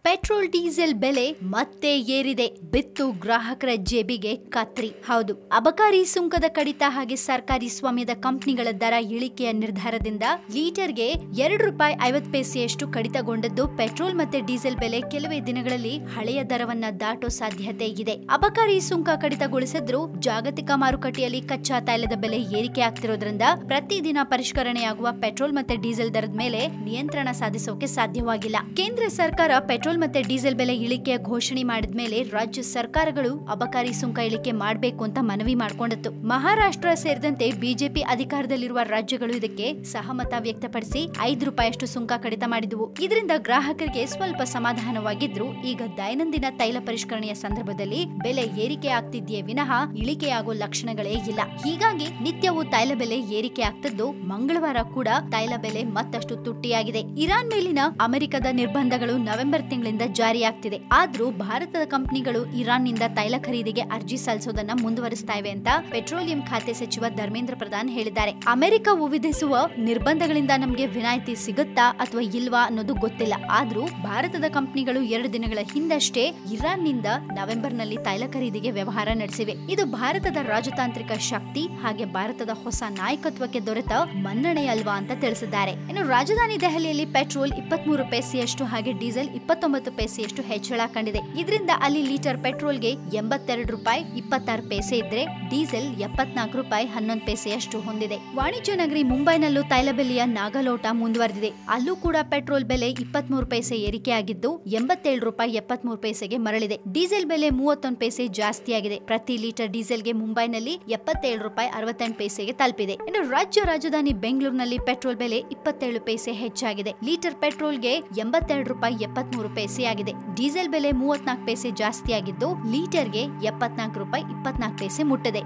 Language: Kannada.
ಪೆಟ್ರೋಲ್ ಡೀಸೆಲ್ ಬೆಲೆ ಮತ್ತೆ ಏರಿದೆ ಬಿತ್ತು ಗ್ರಾಹಕರ ಜೇಬಿಗೆ ಕತ್ರಿ ಹೌದು ಅಬಕಾರಿ ಸುಂಕದ ಕಡಿತ ಹಾಗೆ ಸರ್ಕಾರಿ ಸ್ವಾಮ್ಯದ ಕಂಪನಿಗಳ ದರ ಇಳಿಕೆಯ ನಿರ್ಧಾರದಿಂದ ಲೀಟರ್ಗೆ ಎರಡು ರೂಪಾಯಿ ಐವತ್ತು ಪೈಸೆಯಷ್ಟು ಕಡಿತಗೊಂಡದ್ದು ಪೆಟ್ರೋಲ್ ಮತ್ತೆ ಡೀಸೆಲ್ ಬೆಲೆ ಕೆಲವೇ ದಿನಗಳಲ್ಲಿ ಹಳೆಯ ದರವನ್ನ ದಾಟೋ ಸಾಧ್ಯತೆ ಇದೆ ಅಬಕಾರಿ ಸುಂಕ ಕಡಿತಗೊಳಿಸಿದ್ರು ಜಾಗತಿಕ ಮಾರುಕಟ್ಟೆಯಲ್ಲಿ ಕಚ್ಚಾ ತೈಲದ ಬೆಲೆ ಏರಿಕೆ ಆಗ್ತಿರೋದ್ರಿಂದ ಪ್ರತಿದಿನ ಪರಿಷ್ಕರಣೆಯಾಗುವ ಪೆಟ್ರೋಲ್ ಮತ್ತೆ ಡೀಸೆಲ್ ದರದ ಮೇಲೆ ನಿಯಂತ್ರಣ ಸಾಧಿಸೋಕೆ ಸಾಧ್ಯವಾಗಿಲ್ಲ ಕೇಂದ್ರ ಸರ್ಕಾರ ಪೆಟ್ರೋಲ್ ಮತ್ತೆ ಡೀಸೆಲ್ ಬೆಲೆ ಇಳಿಕೆಯ ಘೋಷಣೆ ಮಾಡಿದ ಮೇಲೆ ರಾಜ್ಯ ಸರ್ಕಾರಗಳು ಅಬಕಾರಿ ಸುಂಕ ಇಳಿಕೆ ಮಾಡಬೇಕು ಅಂತ ಮನವಿ ಮಾಡಿಕೊಂಡಿತ್ತು ಮಹಾರಾಷ್ಟ್ರ ಸೇರಿದಂತೆ ಬಿಜೆಪಿ ಅಧಿಕಾರದಲ್ಲಿರುವ ರಾಜ್ಯಗಳು ಇದಕ್ಕೆ ಸಹಮತ ವ್ಯಕ್ತಪಡಿಸಿ ಐದು ರೂಪಾಯಿಯಷ್ಟು ಸುಂಕ ಕಡಿತ ಮಾಡಿದವು ಇದರಿಂದ ಗ್ರಾಹಕರಿಗೆ ಸ್ವಲ್ಪ ಸಮಾಧಾನವಾಗಿದ್ರು ಈಗ ದೈನಂದಿನ ತೈಲ ಪರಿಷ್ಕರಣೆಯ ಸಂದರ್ಭದಲ್ಲಿ ಬೆಲೆ ಏರಿಕೆ ಆಗ್ತಿದೆಯೇ ವಿನಃ ಇಳಿಕೆಯಾಗೋ ಲಕ್ಷಣಗಳೇ ಇಲ್ಲ ಹೀಗಾಗಿ ನಿತ್ಯವೂ ತೈಲ ಬೆಲೆ ಏರಿಕೆ ಆಗ್ತಿದ್ದು ಮಂಗಳವಾರ ಕೂಡ ತೈಲ ಬೆಲೆ ಮತ್ತಷ್ಟು ತುಟ್ಟಿಯಾಗಿದೆ ಇರಾನ್ ಮೇಲಿನ ಅಮೆರಿಕದ ನಿರ್ಬಂಧಗಳು ನವೆಂಬರ್ ತಿಂಗಳಿಂದ ಜಾರಿಯಾಗ್ತಿದೆ ಆದ್ರೂ ಭಾರತದ ಕಂಪನಿಗಳು ಇರಾನ್ ನಿಂದ ತೈಲ ಖರೀದಿಗೆ ಅರ್ಜಿ ಸಲ್ಲಿಸೋದನ್ನ ಮುಂದುವರಿಸ್ತಾ ಇವೆ ಅಂತ ಪೆಟ್ರೋಲಿಯಂ ಖಾತೆ ಸಚಿವ ಧರ್ಮೇಂದ್ರ ಪ್ರಧಾನ್ ಹೇಳಿದ್ದಾರೆ ಅಮೆರಿಕ ವಿಧಿಸುವ ನಿರ್ಬಂಧಗಳಿಂದ ನಮಗೆ ವಿನಾಯಿತಿ ಸಿಗುತ್ತಾ ಅಥವಾ ಇಲ್ವಾ ಅನ್ನೋದು ಗೊತ್ತಿಲ್ಲ ಆದ್ರೂ ಭಾರತದ ಕಂಪನಿಗಳು ಎರಡು ದಿನಗಳ ಹಿಂದಷ್ಟೇ ಇರಾನ್ ನಿಂದ ನವೆಂಬರ್ ನಲ್ಲಿ ತೈಲ ಖರೀದಿಗೆ ವ್ಯವಹಾರ ನಡೆಸಿವೆ ಇದು ಭಾರತದ ರಾಜತಾಂತ್ರಿಕ ಶಕ್ತಿ ಹಾಗೆ ಭಾರತದ ಹೊಸ ನಾಯಕತ್ವಕ್ಕೆ ದೊರೆತ ಮನ್ನಣೆ ಅಲ್ವಾ ಅಂತ ತಿಳಿಸಿದ್ದಾರೆ ಇನ್ನು ರಾಜಧಾನಿ ದೆಹಲಿಯಲ್ಲಿ ಪೆಟ್ರೋಲ್ ಇಪ್ಪತ್ಮೂರು ಪೈಸೆಯಷ್ಟು ಹಾಗೆ ಡೀಸೆಲ್ ಇಪ್ಪತ್ತೊಂಬತ್ತು ಪೈಸೆಯಷ್ಟು ಹೆಚ್ಚಳ ಕಂಡಿದೆ ಇದರಿಂದ ಅಲ್ಲಿ ಲೀಟರ್ ಪೆಟ್ರೋಲ್ಗೆ ಎಂಬತ್ತೆರಡು ರೂಪಾಯಿ ಇಪ್ಪತ್ತಾರು ಪೈಸೆ ಇದ್ರೆ ಡೀಸೆಲ್ ಎಪ್ಪತ್ನಾಲ್ಕು ರೂಪಾಯಿ ಹನ್ನೊಂದು ಪೈಸೆಯಷ್ಟು ಹೊಂದಿದೆ ವಾಣಿಜ್ಯ ನಗರಿ ಮುಂಬೈನಲ್ಲೂ ತೈಲ ಬೆಲೆಯ ನಾಗಲೋಟ ಮುಂದುವರೆದಿದೆ ಅಲ್ಲೂ ಕೂಡ ಪೆಟ್ರೋಲ್ ಬೆಲೆ ಇಪ್ಪತ್ಮೂರು ಪೈಸೆ ಏರಿಕೆಯಾಗಿದ್ದು ಎಂಬತ್ತೇಳು ರೂಪಾಯಿ ಎಪ್ಪತ್ಮೂರು ಪೈಸೆಗೆ ಮರಳಿದೆ ಡೀಸೆಲ್ ಬೆಲೆ ಮೂವತ್ತೊಂದು ಪೈಸೆ ಜಾಸ್ತಿಯಾಗಿದೆ ಪ್ರತಿ ಲೀಟರ್ ಡೀಸೆಲ್ಗೆ ಮುಂಬೈನಲ್ಲಿ ಎಪ್ಪತ್ತೇಳು ರೂಪಾಯಿ ಅರವತ್ತೆಂಟು ಪೈಸೆಗೆ ತಲುಪಿದೆ ಇನ್ನು ರಾಜ್ಯ ರಾಜಧಾನಿ ಬೆಂಗಳೂರಿನಲ್ಲಿ ಪೆಟ್ರೋಲ್ ಬೆಲೆ ಇಪ್ಪತ್ತೇಳು ಪೈಸೆ ಹೆಚ್ಚಾಗಿದೆ ಲೀಟರ್ ಪೆಟ್ರೋಲ್ಗೆ ಎಂಬತ್ತೆರಡು ರೂಪಾಯಿ ಎಪ್ಪತ್ಮೂರು ಪೈಸೆ ಆಗಿದೆ ಡೀಸೆಲ್ ಬೆಲೆ ಮೂವತ್ನಾಲ್ಕು ಪೈಸೆ ಜಾಸ್ತಿಯಾಗಿದ್ದು ಲೀಟರ್ಗೆ ಎಪ್ಪತ್ನಾಲ್ಕು ರೂಪಾಯಿ ಇಪ್ಪತ್ನಾಲ್ಕು ಪೈಸೆ ಮುಟ್ಟಿದೆ